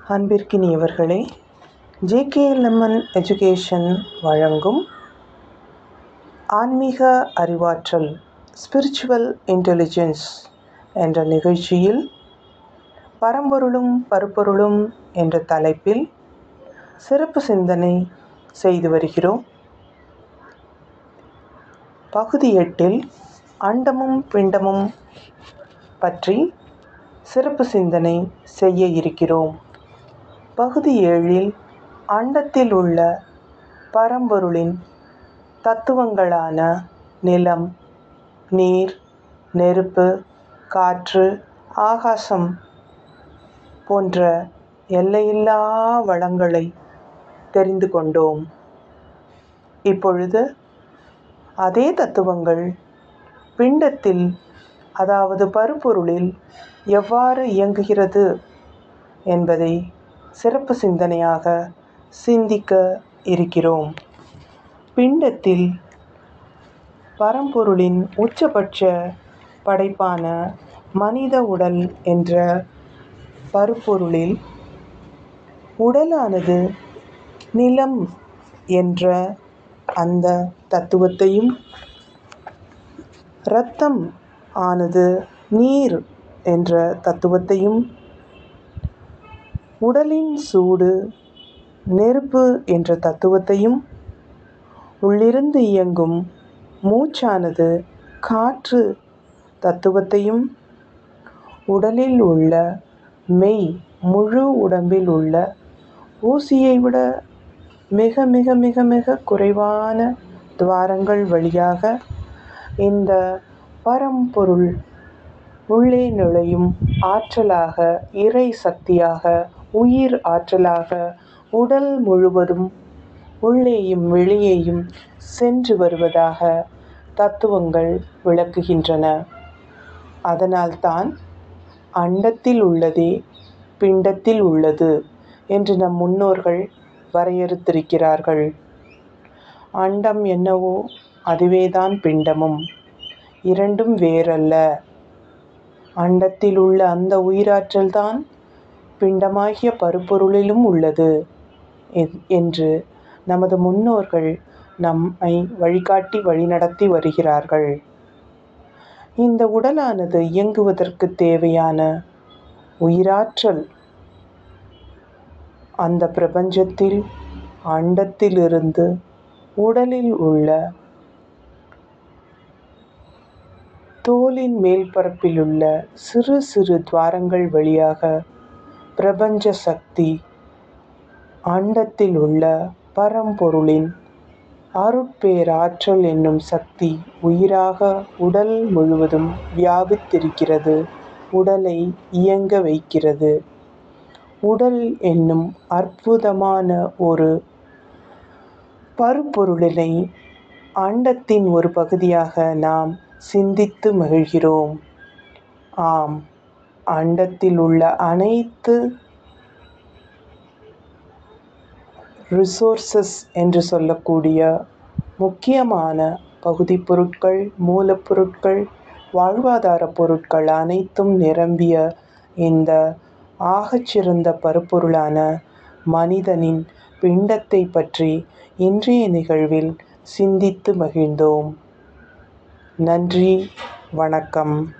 அன்பிற்கினியவர்களே ஜேகேஎல்எம்என் education வழங்கும் ஆன்மீக அறிவாற்றல் ஸ்பிரிச்சுவல் இன்டெலிஜென்ஸ் என்ற நிகழ்ச்சியில் பரம்பொருளும் பருப்பொருளும் என்ற தலைப்பில் சிறப்பு சிந்தனை செய்து வருகிறோம் பகுதி எட்டில் அண்டமும் பிண்டமும் பற்றி சிறப்பு சிந்தனை செய்ய இருக்கிறோம் பகுதி ஏழில் அண்டத்தில் உள்ள பரம்பொருளின் தத்துவங்களான நிலம் நீர் நெருப்பு காற்று ஆகாசம் போன்ற எல்லையில்லா வளங்களை தெரிந்து கொண்டோம் இப்பொழுது அதே தத்துவங்கள் பிண்டத்தில் அதாவது பருப்பொருளில் எவ்வாறு இயங்குகிறது என்பதை சிறப்பு சிந்தனையாக சிந்திக்க இருக்கிறோம் பிண்டத்தில் பரம்பொருளின் உச்சபட்ச படைப்பான மனித உடல் என்ற பருப்பொருளில் உடலானது நிலம் என்ற அந்த தத்துவத்தையும் இரத்தம் ஆனது நீர் என்ற தத்துவத்தையும் உடலின் சூடு நெருப்பு என்ற தத்துவத்தையும் உள்ளிருந்து இயங்கும் மூச்சானது காற்று தத்துவத்தையும் உடலில் உள்ள மெய் முழு உடம்பில் உள்ள ஊசியை விட மிக மிக மிக மிக குறைவான துவாரங்கள் வழியாக இந்த பரம்பொருள் உள்ளே நுழையும் ஆற்றலாக இறை சக்தியாக உயிர் ஆற்றலாக உடல் முழுவதும் உள்ளேயும் வெளியேயும் சென்று வருவதாக தத்துவங்கள் விளக்குகின்றன அதனால்தான் அண்டத்தில் உள்ளதே பிண்டத்தில் உள்ளது என்று நம் முன்னோர்கள் வரையறுத்திருக்கிறார்கள் அண்டம் என்னவோ அதுவேதான் பிண்டமும் இரண்டும் வேறல்ல அண்டத்தில் உள்ள அந்த உயிராற்றல்தான் பிண்டமாகிய பருப்பொருளிலும் உள்ளது என்று நமது முன்னோர்கள் நம்மை வழிகாட்டி வழிநடத்தி வருகிறார்கள் இந்த உடலானது இயங்குவதற்கு தேவையான உயிராற்றல் அந்த பிரபஞ்சத்தில் அண்டத்திலிருந்து உடலில் உள்ள தோலின் மேல்பரப்பிலுள்ள சிறு சிறு துவாரங்கள் வழியாக பிரபஞ்ச சக்தி அண்டத்தில் உள்ள பரம்பொருளின் அருட்பேராற்றல் என்னும் சக்தி உயிராக உடல் முழுவதும் வியாபித்திருக்கிறது உடலை இயங்க வைக்கிறது உடல் என்னும் அற்புதமான ஒரு பருப்பொருளினை அண்டத்தின் ஒரு பகுதியாக நாம் சிந்தித்து மகிழ்கிறோம் ஆம் அண்டத்தில் உள்ள அனைத்து ரிசோர்சஸ் என்று சொல்லக்கூடிய முக்கியமான பகுதி பொருட்கள் மூலப்பொருட்கள் வாழ்வாதார பொருட்கள் அனைத்தும் நிரம்பிய இந்த ஆகச்சிறந்த பருப்பொருளான மனிதனின் பிண்டத்தை பற்றி இன்றைய நிகழ்வில் சிந்தித்து மகிழ்ந்தோம் நன்றி வணக்கம்